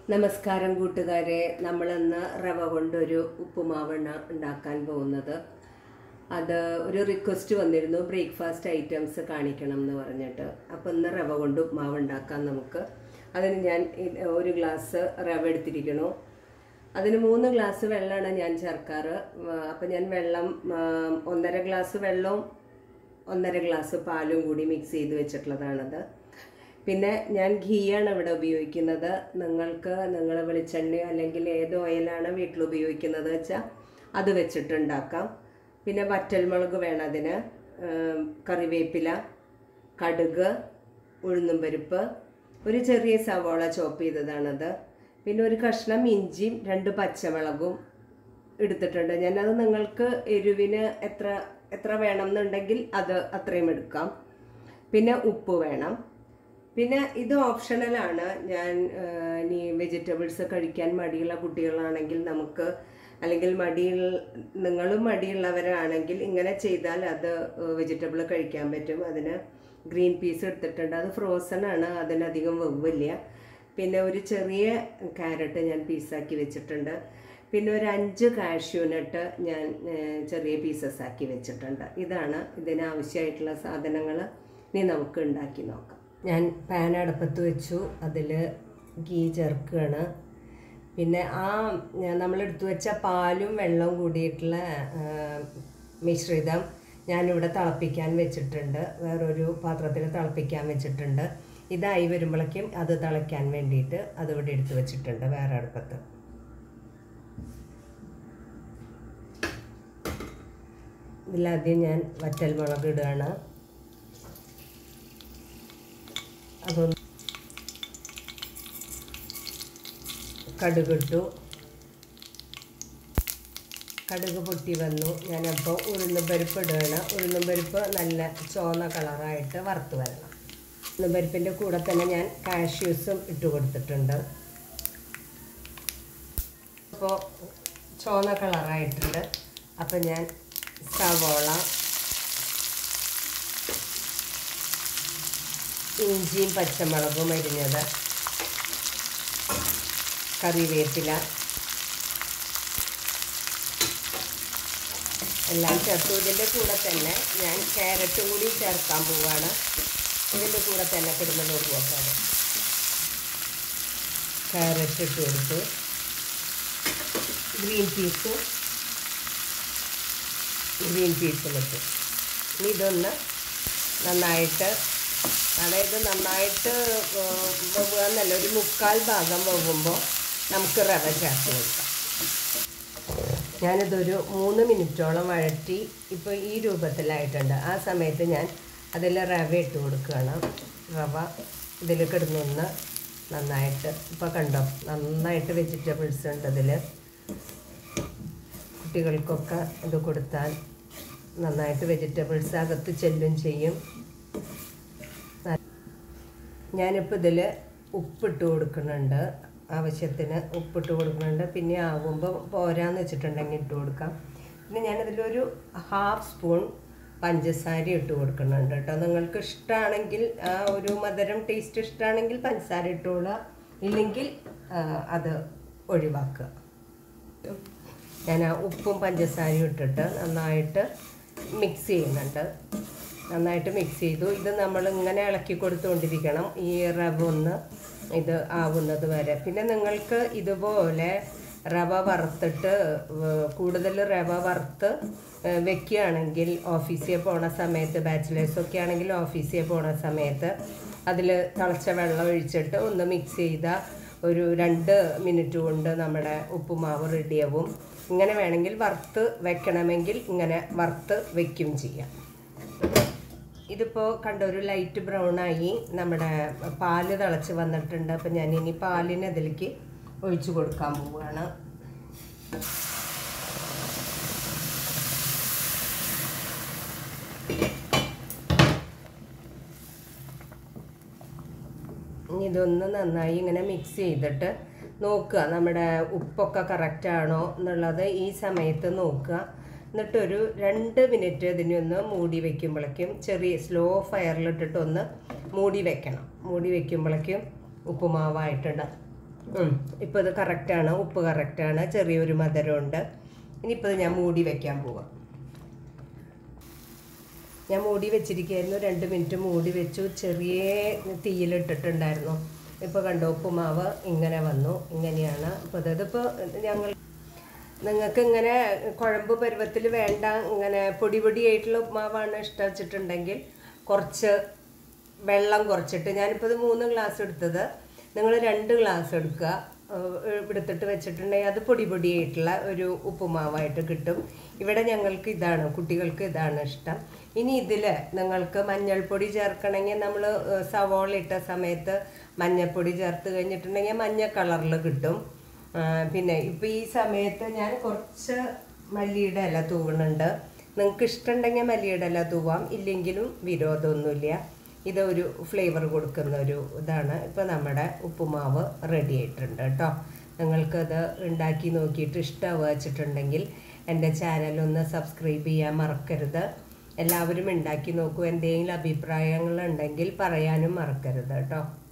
നമസ്കാരം കൂട്ടുകാരെ നമ്മളിന്ന് റവ കൊണ്ടൊരു ഉപ്പുമാവാണ് ഉണ്ടാക്കാൻ പോകുന്നത് അത് ഒരു റിക്വസ്റ്റ് വന്നിരുന്നു ബ്രേക്ക്ഫാസ്റ്റ് ഐറ്റംസ് കാണിക്കണം എന്ന് പറഞ്ഞിട്ട് അപ്പോൾ ഇന്ന് റവ കൊണ്ട് ഉപ്പുമാവ് ഉണ്ടാക്കാം നമുക്ക് അതിന് ഞാൻ ഇ- ഒരു ഗ്ലാസ് റവ എടുത്തിരിക്കണു അതിന് മൂന്ന് ഗ്ലാസ് വെള്ളമാണ് ഞാൻ ചേർക്കാറ് അപ്പം ഞാൻ വെള്ളം ആ, ഒന്നര ഗ്ലാസ് വെള്ളവും ഒന്നര ഗ്ലാസ് പാലും കൂടി മിക്സ് ചെയ്ത് വെച്ചിട്ടുള്ളതാണത് പിന്നെ ഞാൻ ഘീയാണ് ഇവിടെ ഉപയോഗിക്കുന്നത് നിങ്ങൾക്ക് നിങ്ങൾ വെളിച്ചെണ്ണ അല്ലെങ്കിൽ ഏത് ഓയിലാണ് വീട്ടിൽ ഉപയോഗിക്കുന്നത് വെച്ചാൽ അത് വെച്ചിട്ടുണ്ടാക്കാം പിന്നെ വറ്റൽമുളക് വേണം അതിന് ഏം, കറിവേപ്പില കടുക് ഉഴുന്നും പരിപ്പ് ഒരു ചെറിയ സവോള ചോപ്പ് ചെയ്തതാണത് പിന്നെ ഒരു കഷ്ണം ഇഞ്ചിയും രണ്ട് പച്ചമുളകും എടുത്തിട്ടുണ്ട് ഞാനത് നിങ്ങൾക്ക് എരിവിന് എത്ര എത്ര വേണം എന്നുണ്ടെങ്കിൽ അത് അത്രയും എടുക്കാം പിന്നെ ഉപ്പ് വേണം പിന്നെ ഇത് ഓപ്ഷണലാണ് ഞാൻ ആ, ഇനി വെജിറ്റബിൾസ് കഴിക്കാൻ മടിയുള്ള കുട്ടികളാണെങ്കിൽ നമുക്ക് അല്ലെങ്കിൽ മടിയിൽ നിങ്ങളും മടിയുള്ളവരാണെങ്കിൽ ഇങ്ങനെ ചെയ്താൽ അത് വെജിറ്റബിൾ കഴിക്കാൻ പറ്റും അതിന് ഗ്രീൻ പീസ് എടുത്തിട്ടുണ്ട് അത് ഫ്രോസൺ ആണ് അതിനധികം വെവില്ല പിന്നെ ഒരു ചെറിയ ക്യാരറ്റ് ഞാൻ പീസാക്കി വെച്ചിട്ടുണ്ട് പിന്നെ ഒരു അഞ്ച് കാഷ്യൂനട്ട് ഞാൻ ഏഹ്, ചെറിയ പീസസ് ആക്കി വെച്ചിട്ടുണ്ട് ഇതാണ് ഇതിനാവശ്യമായിട്ടുള്ള സാധനങ്ങൾ ഇനി നമുക്ക് ഉണ്ടാക്കി നോക്കാം ഞാൻ പാൻ അടുപ്പത്ത് വെച്ചു അതിൽ ഗീ ചേർക്കുകയാണ് പിന്നെ ആ നമ്മൾ എടുത്തു വെച്ച പാലും വെള്ളവും കൂടിയിട്ടുള്ള ആ, മിശ്രിതം ഞാനിവിടെ തിളപ്പിക്കാൻ വെച്ചിട്ടുണ്ട് വേറൊരു പാത്രത്തിൽ തിളപ്പിക്കാൻ വെച്ചിട്ടുണ്ട് ഇതായി വരുമ്പോഴേക്കും അത് തിളയ്ക്കാൻ വേണ്ടിയിട്ട് അതിവിടെ എടുത്തു വെച്ചിട്ടുണ്ട് വേറെ അടുപ്പത്ത് ഇതിലാദ്യം ഞാൻ വറ്റൽമുളക് ഇടുകയാണ് അതൊന്ന് കടുകിട്ടു കടുക് പൊട്ടി വന്നു ഞാനപ്പോൾ ഉഴുന്നും പരിപ്പ് ഇടുകയാണ് ഉഴുന്നും പരിപ്പ് നല്ല ചുവന്ന കളറായിട്ട് വറുത്ത് വരണം ഉഴുന്നും പരിപ്പിൻ്റെ കൂടെ തന്നെ ഞാൻ കാഷ്യൂസും ഇട്ട് കൊടുത്തിട്ടുണ്ട് അപ്പോൾ ചുവന്ന കളറായിട്ടുണ്ട് അപ്പോൾ ഞാൻ സവോള ഇഞ്ചിയും പച്ചമുളകും അരിഞ്ഞത് കറിവേപ്പില എല്ലാം ചേർത്തു ഇതിൻ്റെ കൂടെ തന്നെ ഞാൻ ക്യാരറ്റും കൂടി ചേർക്കാൻ പോവാണ് ഇതിൻ്റെ കൂടെ തന്നെ കിടന്നോട്ട് വെക്കാതെ ക്യാരറ്റ് ഇട്ട് കൊടുത്തു ഗ്രീൻ പീസ് ഗ്രീൻ പീസും ഇട്ടു ഇനി ഇതൊന്ന് നന്നായിട്ട് അതായത് നന്നായിട്ട് വെവുക എന്നല്ല ഒരു മുക്കാൽ ഭാഗം വെവുമ്പോൾ നമുക്ക് റവ ചേർത്ത് കൊടുക്കാം ഞാനിതൊരു മൂന്ന് മിനിറ്റോളം വഴറ്റി ഇപ്പോൾ ഈ രൂപത്തിലായിട്ടുണ്ട് ആ സമയത്ത് ഞാൻ അതിൽ റവ ഇട്ട് കൊടുക്കുകയാണ് റവ ഇതിൽ കിടന്നൊന്ന് നന്നായിട്ട് ഇപ്പോൾ കണ്ടോ നന്നായിട്ട് വെജിറ്റബിൾസ് ഉണ്ട് ഇതിൽ കുട്ടികൾക്കൊക്കെ ഇത് കൊടുത്താൽ നന്നായിട്ട് വെജിറ്റബിൾസ് അകത്ത് ചെല്ലും ചെയ്യും ഞാനിപ്പോൾ ഇതിൽ ഉപ്പിട്ട് കൊടുക്കുന്നുണ്ട് ആവശ്യത്തിന് ഉപ്പിട്ട് കൊടുക്കുന്നുണ്ട് പിന്നെ ആവുമ്പോൾ പോരാന്ന് വെച്ചിട്ടുണ്ടെങ്കിൽ ഇട്ട് കൊടുക്കാം പിന്നെ ഞാനതിലൊരു ഹാഫ് സ്പൂൺ പഞ്ചസാര ഇട്ട് കൊടുക്കുന്നുണ്ട് കേട്ടോ നിങ്ങൾക്ക് ഇഷ്ടമാണെങ്കിൽ ആ ഒരു മധുരം ടേസ്റ്റ് ഇഷ്ടമാണെങ്കിൽ പഞ്ചസാര ഇട്ടോളുക ഇല്ലെങ്കിൽ ആ, അത് ഒഴിവാക്കുക ഞാൻ ആ ഉപ്പും പഞ്ചസാരയും ഇട്ടിട്ട് നന്നായിട്ട് മിക്സ് ചെയ്യുന്നുണ്ട് നന്നായിട്ട് മിക്സ് ചെയ്തു ഇത് നമ്മൾ ഇങ്ങനെ ഇളക്കി കൊടുത്തുകൊണ്ടിരിക്കണം ഈ റവ ഒന്ന് ഇത് ആവുന്നത് വരെ പിന്നെ നിങ്ങൾക്ക് ഇതുപോലെ റവ വറുത്തിട്ട് വ- കൂടുതൽ റവ വറുത്ത് ഏഹ് വെക്കുകയാണെങ്കിൽ ഓഫീസിൽ പോണ സമയത്ത് ബാച്ചിലേഴ്സൊക്കെ ആണെങ്കിൽ ഓഫീസിൽ പോണ സമയത്ത് അതിൽ തിളച്ച വെള്ളം ഒഴിച്ചിട്ട് ഒന്ന് മിക്സ് ചെയ്ത ഒരു രണ്ട് മിനിറ്റ് കൊണ്ട് നമ്മുടെ ഉപ്പുമാവ് റെഡിയാവും ഇങ്ങനെ വേണമെങ്കിൽ വറുത്ത് വെക്കണമെങ്കിൽ ഇങ്ങനെ വറുത്ത് വെക്കും ചെയ്യാം ഇതിപ്പോൾ കണ്ട ഒരു ലൈറ്റ് ബ്രൗൺ ആയി നമ്മുടെ പാല് തിളച്ച് വന്നിട്ടുണ്ട് അപ്പം ഞാൻ ഇനി പാലിന് അതിലേക്ക് ഒഴിച്ചു കൊടുക്കാൻ പോവുകയാണ് ഇനി ഇതൊന്ന് നന്നായി ഇങ്ങനെ മിക്സ് ചെയ്തിട്ട് നോക്കുക നമ്മുടെ ഉപ്പൊക്കെ കറക്റ്റ് ആണോ എന്നുള്ളത് ഈ സമയത്ത് നോക്കുക എന്നിട്ടൊരു രണ്ട് മിനിറ്റ് ഇതിനൊന്ന് മൂടി വെക്കുമ്പോഴേക്കും ചെറിയ സ്ലോ ഫയറിലിട്ടിട്ട് ഒന്ന് മൂടി വെക്കണം മൂടി വെക്കുമ്പോഴേക്കും ഉപ്പുമാവായിട്ടുണ്ട് ഇപ്പോൾ ഇത് കറക്റ്റാണ് ഉപ്പ് കറക്റ്റാണ് ചെറിയൊരു മധുരമുണ്ട് ഇനിയിപ്പോൾ ഇത് ഞാൻ മൂടി വെക്കാൻ പോവാം ഞാൻ മൂടി വെച്ചിരിക്കുകയായിരുന്നു രണ്ട് മിനിറ്റ് മൂടി വെച്ചു ചെറിയ തീയിലിട്ടിട്ടുണ്ടായിരുന്നു ഇപ്പോൾ കണ്ടോ ഉപ്പുമാവ് ഇങ്ങനെ വന്നു ഇങ്ങനെയാണ് അപ്പോൾ ഇതിപ്പോൾ ഞങ്ങൾ നിങ്ങൾക്ക് ഇങ്ങനെ കുഴമ്പ് പരുവത്തിൽ വേണ്ട ഇങ്ങനെ പൊടി പൊടിയായിട്ടുള്ള ഉപ്പുമാവാണ് ഇഷ്ടം വെച്ചിട്ടുണ്ടെങ്കിൽ കുറച്ച് വെള്ളം കുറച്ചിട്ട് ഞാനിപ്പോൾ ഇത് മൂന്ന് ഗ്ലാസ് എടുത്തത് നിങ്ങൾ രണ്ട് ഗ്ലാസ് എടുക്കുക ഏഹ് എടുത്തിട്ട് വെച്ചിട്ടുണ്ടെങ്കിൽ അത് പൊടി പൊടിയായിട്ടുള്ള ഒരു ഉപ്പുമാവായിട്ട് കിട്ടും ഇവിടെ ഞങ്ങൾക്ക് ഇതാണ് കുട്ടികൾക്ക് ഇതാണ് ഇഷ്ടം ഇനി ഇതിൽ നിങ്ങൾക്ക് മഞ്ഞൾപ്പൊടി ചേർക്കണമെങ്കിൽ നമ്മൾ സവോള ഇട്ട സമയത്ത് മഞ്ഞൾപ്പൊടി ചേർത്ത് കഴിഞ്ഞിട്ടുണ്ടെങ്കിൽ മഞ്ഞ കളറിൽ കിട്ടും ആ, പിന്നെ ഇപ്പം ഈ സമയത്ത് ഞാൻ കുറച്ച് മല്ലിയുടെ ഇല തൂവുന്നുണ്ട് നിങ്ങൾക്ക് ഇഷ്ടമുണ്ടെങ്കിൽ മല്ലിയുടെ ഇല തൂവാം ഇല്ലെങ്കിലും വിരോധമൊന്നുമില്ല ഇതൊരു ഫ്ലേവർ കൊടുക്കുന്ന ഒരു ഇതാണ് ഇപ്പോൾ നമ്മുടെ ഉപ്പുമാവ് റെഡി ആയിട്ടുണ്ട് കേട്ടോ നിങ്ങൾക്കത് ഉണ്ടാക്കി നോക്കിയിട്ട് ഇഷ്ടമാവുക വെച്ചിട്ടുണ്ടെങ്കിൽ എൻ്റെ ചാനലൊന്ന് സബ്സ്ക്രൈബ് ചെയ്യാൻ മറക്കരുത് എല്ലാവരും ഉണ്ടാക്കി നോക്കൂ എന്തെങ്കിലും അഭിപ്രായങ്ങളുണ്ടെങ്കിൽ പറയാനും മറക്കരുത് കേട്ടോ